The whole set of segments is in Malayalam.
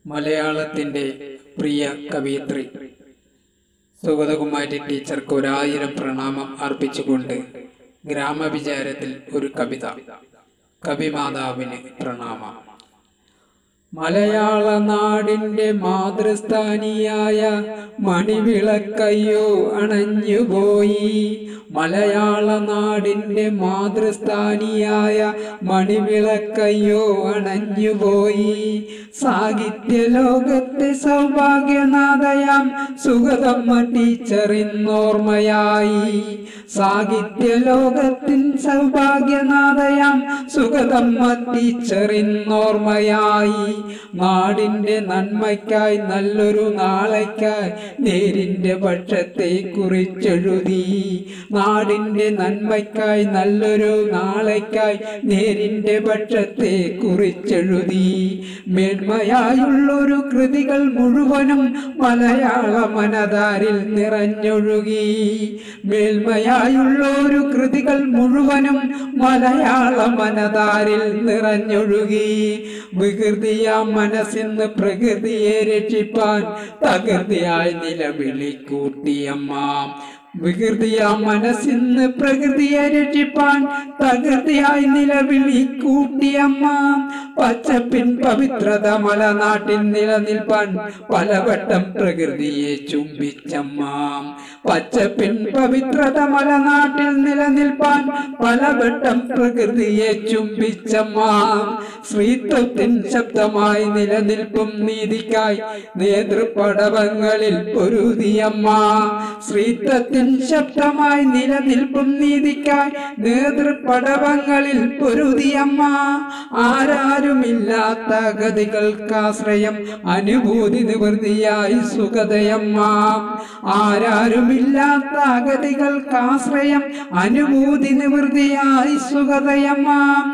മലയാളത്തിൻ്റെ പ്രിയ കവയിത്രി സുഗതകുമാരി ടീച്ചർക്ക് ഒരായിരം പ്രണാമം അർപ്പിച്ചുകൊണ്ട് ഗ്രാമവിചാരത്തിൽ ഒരു കവിത കവിമാതാവിന് പ്രണാമം മലയാള നാടിൻ്റെ മാതൃസ്ഥാനിയായ മണിവിളക്കയ്യോ അണഞ്ഞുപോയി മലയാള നാടിൻ്റെ മാതൃസ്ഥാനിയായ മണിവിളക്കയ്യോ അണഞ്ഞുപോയി സാഹിത്യ ലോകത്തെ സൗഭാഗ്യനാഥയാം സുഗതമ്മ ടീച്ചറിന്നോർമ്മയായി സാഹിത്യ ലോകത്തിൻ സൗഭാഗ്യനാഥയാം സുഗതമ്മ ടീച്ചറിന്നോർമ്മയായി നാടിൻ്റെ നന്മയ്ക്കായി നല്ലൊരു നാളേക്കായി നേരിൻ്റെ പക്ഷത്തെ കുറിച്ചെഴുതി നാടിൻ്റെ നന്മയ്ക്കായി നല്ലൊരു നാളേക്കായി നേരിൻ്റെ പക്ഷത്തെ കുറിച്ചെഴുതി മേന്മയായുള്ളൊരു കൃതികൾ മുഴുവനും മലയാള മനതാരിൽ നിറഞ്ഞൊഴുകി മേൽമയായുള്ളൊരു കൃതികൾ മുഴുവനും മലയാള മനതാരിൽ നിറഞ്ഞൊഴുകി വികൃതിയാ മനസ്സിന്ന് പ്രകൃതിയെ രക്ഷിപ്പാൻ തകൃതിയായി നിലവിളിക്കൂട്ടിയമ്മ വികൃതിയ മനസ്സിന്ന് പ്രകൃതിയെ രക്ഷിപ്പാൻ തകൃതിയായി നിലവിളി കൂട്ടിയമ്മ പച്ചപ്പിൻ പവിത്രത മലനാട്ടിൽ നിലനിൽപ്പാൻ പലവട്ടം പ്രകൃതിയെ ചുംബിച്ചമ്മ പച്ചപ്പിൻ പവിത്രത മലനാട്ടിൽ നിലനിൽപ്പാൻ പലവട്ടം പ്രകൃതിയെ ചുംബിച്ചമ്മ ശ്രീത്വത്തിൻ ശബ്ദമായി നിലനിൽപ്പും നീതിക്കായി നേതൃപടവങ്ങളിൽ പൊരുതിയമ്മ ശ്രീത്വത്തിൻ ശബ്ദമായി നിലനിൽപ്പും നീതിക്കായി നേതൃപടവങ്ങളിൽ പൊരുതിയമ്മ ആരാരുമില്ലാത്ത ഗതികൾക്കാശ്രയം അനുഭൂതി നിവൃത്തിയായി സുഗതയമ്മ ആരാരുമില്ലാത്ത ഗതികൾക്കാശ്രയം അനുഭൂതി നിവൃത്തിയായി സുഗതയമ്മ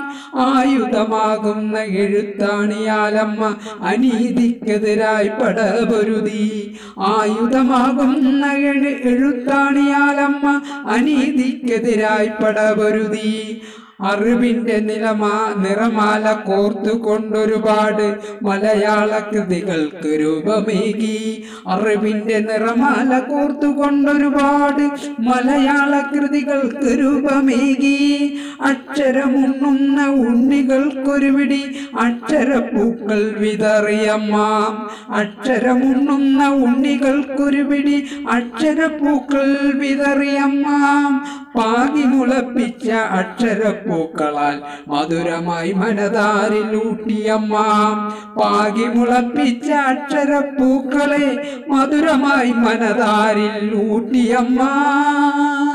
ആയുധമാകുന്ന എഴുത്താണിയാലമ്മ അനീതിക്കെതിരായി പടപൊരുതി ആയുധമാകുന്ന എഴു എഴുത്താണിയാലമ്മ അനീതിക്കെതിരായി പടപൊരുതി അറിവിന്റെ നിലമാ നിറമാല കോർത്തുകൊണ്ടൊരുപാട് മലയാള കൃതികൾക്ക് രൂപമേകി അറിവിന്റെ നിറമാല കോർത്തുകൊണ്ടൊരുപാട് മലയാള കൃതികൾക്ക് രൂപമേകി അക്ഷരമുണ്ണുന്ന ഉണ്ണികൾക്കൊരു പിടി അക്ഷരപ്പൂക്കൾ വിതറിയമ്മ അക്ഷരമുണ്ണുന്ന ഉണ്ണികൾക്കൊരു പിടി അക്ഷരപ്പൂക്കൾ വിതറിയമ്മ പാകി മുളപ്പിച്ച അക്ഷരപ്പൂക്കളാൽ മധുരമായി മനതാരിൽ ഊട്ടിയമ്മ പാകി മുളപ്പിച്ച അക്ഷരപ്പൂക്കളെ മധുരമായി മനതാരിൽ ഊട്ടിയമ്മ